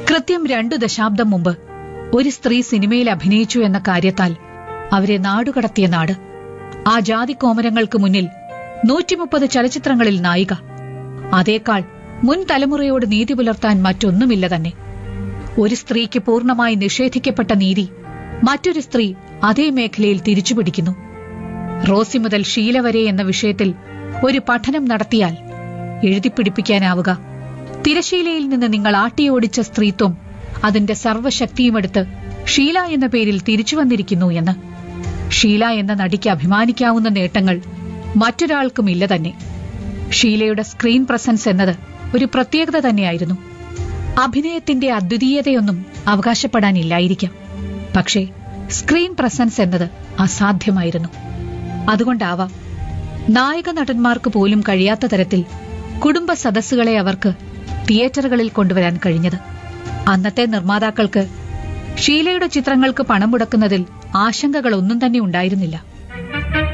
കൃത്യം രണ്ടു ദശാബ്ദം മുമ്പ് ഒരു സ്ത്രീ സിനിമയിൽ അഭിനയിച്ചു എന്ന കാര്യത്താൽ അവരെ നാടുകടത്തിയ നാട് ആ ജാതി കോമരങ്ങൾക്ക് മുന്നിൽ നൂറ്റിമുപ്പത് ചലച്ചിത്രങ്ങളിൽ നായിക അതേക്കാൾ മുൻ തലമുറയോട് നീതി പുലർത്താൻ മറ്റൊന്നുമില്ല തന്നെ ഒരു സ്ത്രീക്ക് പൂർണ്ണമായി നിഷേധിക്കപ്പെട്ട നീതി മറ്റൊരു സ്ത്രീ അതേ മേഖലയിൽ തിരിച്ചുപിടിക്കുന്നു റോസി മുതൽ ഷീല വരെ എന്ന വിഷയത്തിൽ ഒരു പഠനം നടത്തിയാൽ എഴുതിപ്പിടിപ്പിക്കാനാവുക തിരശീലയിൽ നിന്ന് നിങ്ങൾ ആട്ടിയോടിച്ച സ്ത്രീത്വം അതിന്റെ സർവ്വശക്തിയുമെടുത്ത് ഷീല എന്ന പേരിൽ തിരിച്ചു വന്നിരിക്കുന്നു എന്ന് ഷീല എന്ന നടിക്ക് അഭിമാനിക്കാവുന്ന നേട്ടങ്ങൾ മറ്റൊരാൾക്കും ഇല്ല തന്നെ ഷീലയുടെ സ്ക്രീൻ പ്രസൻസ് എന്നത് ഒരു പ്രത്യേകത തന്നെയായിരുന്നു അഭിനയത്തിന്റെ അദ്വിതീയതയൊന്നും അവകാശപ്പെടാനില്ലായിരിക്കാം പക്ഷേ സ്ക്രീൻ പ്രസൻസ് എന്നത് അസാധ്യമായിരുന്നു അതുകൊണ്ടാവാം നായക നടന്മാർക്ക് പോലും കഴിയാത്ത തരത്തിൽ കുടുംബ സദസ്സുകളെ അവർക്ക് തിയേറ്ററുകളിൽ കൊണ്ടുവരാൻ കഴിഞ്ഞത് അന്നത്തെ നിർമ്മാതാക്കൾക്ക് ഷീലയുടെ ചിത്രങ്ങൾക്ക് പണം മുടക്കുന്നതിൽ ആശങ്കകളൊന്നും തന്നെ ഉണ്ടായിരുന്നില്ല